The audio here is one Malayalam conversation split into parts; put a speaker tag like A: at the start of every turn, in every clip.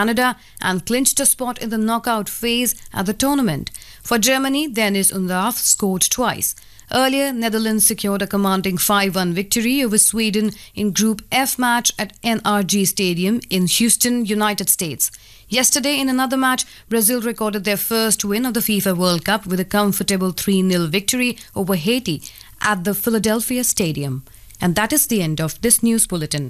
A: Canada and clinched a spot in the knockout phase at the tournament. For Germany, Dennis Undav scored twice. Earlier, Netherlands secured a commanding 5 1 victory over Sweden in Group F match at NRG Stadium in Houston, United States. Yesterday, in another match, Brazil recorded their first win of the FIFA World Cup with a comfortable 3 0 victory over Haiti at the Philadelphia Stadium. And that is the end of this news bulletin.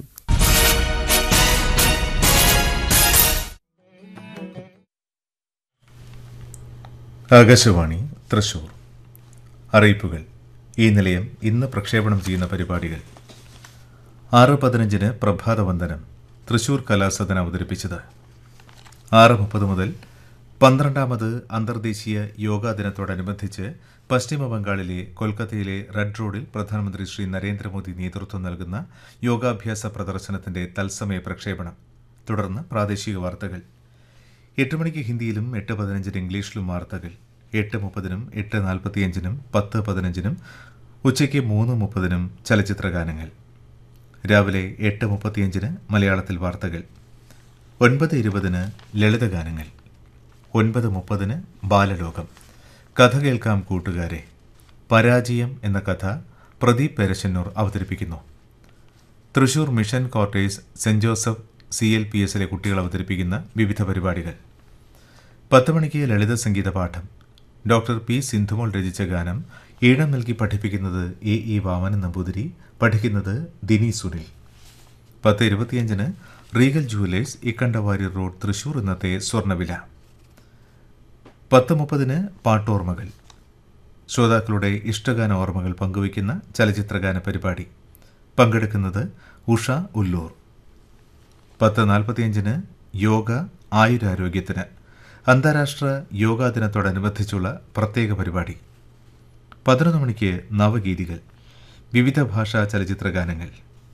B: Akashvani Thrissur അറിയിപ്പുകൾ ഈ നിലയം ഇന്ന് പ്രക്ഷേപണം ചെയ്യുന്ന പരിപാടികൾ ആറ് പതിനഞ്ചിന് പ്രഭാതവന്ദനം തൃശൂർ കലാസദൻ അവതരിപ്പിച്ചത് ആറ് മുപ്പത് മുതൽ പന്ത്രണ്ടാമത് അന്തർദേശീയ യോഗാ ദിനത്തോടനുബന്ധിച്ച് പശ്ചിമ ബംഗാളിലെ കൊൽക്കത്തയിലെ റെഡ് റോഡിൽ പ്രധാനമന്ത്രി ശ്രീ നരേന്ദ്രമോദി നേതൃത്വം നൽകുന്ന യോഗാഭ്യാസ പ്രദർശനത്തിന്റെ തത്സമയ പ്രക്ഷേപണം തുടർന്ന് പ്രാദേശിക വാർത്തകൾ എട്ട് മണിക്ക് ഹിന്ദിയിലും എട്ട് പതിനഞ്ചിന് ഇംഗ്ലീഷിലും വാർത്തകൾ എട്ട് മുപ്പതിനും എട്ട് നാൽപ്പത്തിയഞ്ചിനും പത്ത് പതിനഞ്ചിനും ഉച്ചയ്ക്ക് മൂന്ന് മുപ്പതിനും ചലച്ചിത്ര ഗാനങ്ങൾ രാവിലെ എട്ട് മുപ്പത്തിയഞ്ചിന് മലയാളത്തിൽ വാർത്തകൾ ഒൻപത് ഇരുപതിന് ലളിതഗാനങ്ങൾ ഒൻപത് മുപ്പതിന് ബാലലോകം കഥ കേൾക്കാം കൂട്ടുകാരെ പരാജയം എന്ന കഥ പ്രദീപ് പെരശന്നൂർ അവതരിപ്പിക്കുന്നു Thrissur mission quarters saint Joseph C L P എസിലെ കുട്ടികൾ അവതരിപ്പിക്കുന്ന വിവിധ പരിപാടികൾ പത്ത് മണിക്ക് ലളിത സംഗീത പാഠം ഡോക്ടർ പി സിന്ധുമോൾ രചിച്ച ഗാനം ഈണം നൽകി പഠിപ്പിക്കുന്നത് എ ഇ വാമനൻ നമ്പൂതിരി പഠിക്കുന്നത് ദിനി സുനിൽ പത്ത് ഇരുപത്തിയഞ്ചിന് regal jewellers Ikkandavari road Thrissur ഇന്നത്തെ സ്വർണ്ണവില പത്ത് മുപ്പതിന് പാട്ടോർമ്മകൾ ശ്രോതാക്കളുടെ ഇഷ്ടഗാന ഓർമ്മകൾ പങ്കുവയ്ക്കുന്ന ചലച്ചിത്രഗാന പരിപാടി പങ്കെടുക്കുന്നത് ഉഷ ഉല്ലൂർ പത്ത് നാൽപ്പത്തിയഞ്ചിന് യോഗ ആയുരാരോഗ്യത്തിന് അന്താരാഷ്ട്ര യോഗാ ദിനത്തോടനുബന്ധിച്ചുള്ള പ്രത്യേക പരിപാടി പതിനൊന്ന് മണിക്ക് നവഗീതികൾ വിവിധ ഭാഷാ ചലച്ചിത്ര ഗാനങ്ങൾ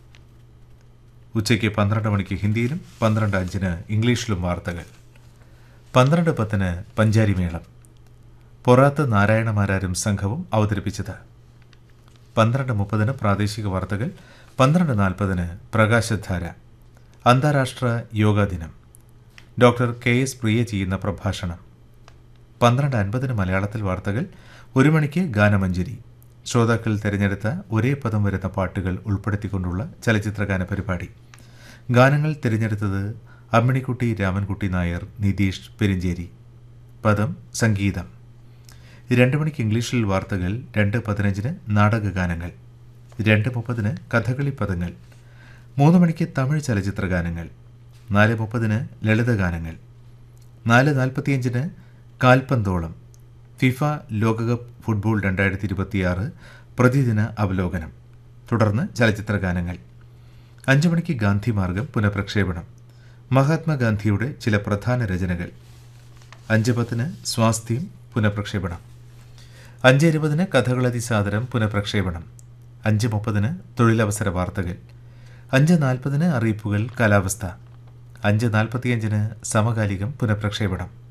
B: ഉച്ചയ്ക്ക് പന്ത്രണ്ട് മണിക്ക് ഹിന്ദിയിലും പന്ത്രണ്ട് അഞ്ചിന് ഇംഗ്ലീഷിലും വാർത്തകൾ പന്ത്രണ്ട് പത്തിന് പഞ്ചാരിമേളം പൊറാത്ത് നാരായണമാരാരും സംഘവും അവതരിപ്പിച്ചത് പന്ത്രണ്ട് മുപ്പതിന് പ്രാദേശിക വാർത്തകൾ പന്ത്രണ്ട് നാൽപ്പതിന് പ്രകാശധാര അന്താരാഷ്ട്ര യോഗാ ദിനം ഡോക്ടർ കെ എസ് പ്രിയ ചെയ്യുന്ന പ്രഭാഷണം പന്ത്രണ്ട് അൻപതിന് മലയാളത്തിൽ വാർത്തകൾ ഒരു മണിക്ക് ഗാനമഞ്ജരി ശ്രോതാക്കൾ തിരഞ്ഞെടുത്ത ഒരേ പദം വരുന്ന പാട്ടുകൾ ഉൾപ്പെടുത്തിക്കൊണ്ടുള്ള ചലച്ചിത്രഗാന പരിപാടി ഗാനങ്ങൾ തിരഞ്ഞെടുത്തത് അമ്മിണിക്കുട്ടി രാമൻകുട്ടി നായർ നിതീഷ് പെരിഞ്ചേരി പദം സംഗീതം രണ്ട് മണിക്ക് ഇംഗ്ലീഷിൽ വാർത്തകൾ രണ്ട് പതിനഞ്ചിന് നാടകഗാനങ്ങൾ രണ്ട് മുപ്പതിന് കഥകളി പദങ്ങൾ മൂന്ന് മണിക്ക് തമിഴ് ചലച്ചിത്ര ഗാനങ്ങൾ നാല് മുപ്പതിന് ലളിതഗാനങ്ങൾ നാല് നാൽപ്പത്തിയഞ്ചിന് കാൽപന്തോളം ഫിഫ ലോകകപ്പ് ഫുട്ബോൾ രണ്ടായിരത്തി ഇരുപത്തിയാറ് പ്രതിദിന അവലോകനം തുടർന്ന് ചലച്ചിത്ര ഗാനങ്ങൾ അഞ്ചു മണിക്ക് ഗാന്ധി മാർഗം പുനഃപ്രക്ഷേപണം മഹാത്മാഗാന്ധിയുടെ ചില പ്രധാന രചനകൾ അഞ്ച് പത്തിന് സ്വാസ്ഥ്യം പുനഃപ്രക്ഷേപണം അഞ്ച് ഇരുപതിന് കഥകളതി സാദരം പുനഃപ്രക്ഷേപണം അഞ്ച് മുപ്പതിന് തൊഴിലവസര വാർത്തകൾ അഞ്ച് നാൽപ്പതിന് അറിയിപ്പുകൾ കാലാവസ്ഥ അഞ്ച് നാൽപ്പത്തിയഞ്ചിന് സമകാലികം പുനഃപ്രക്ഷേപണം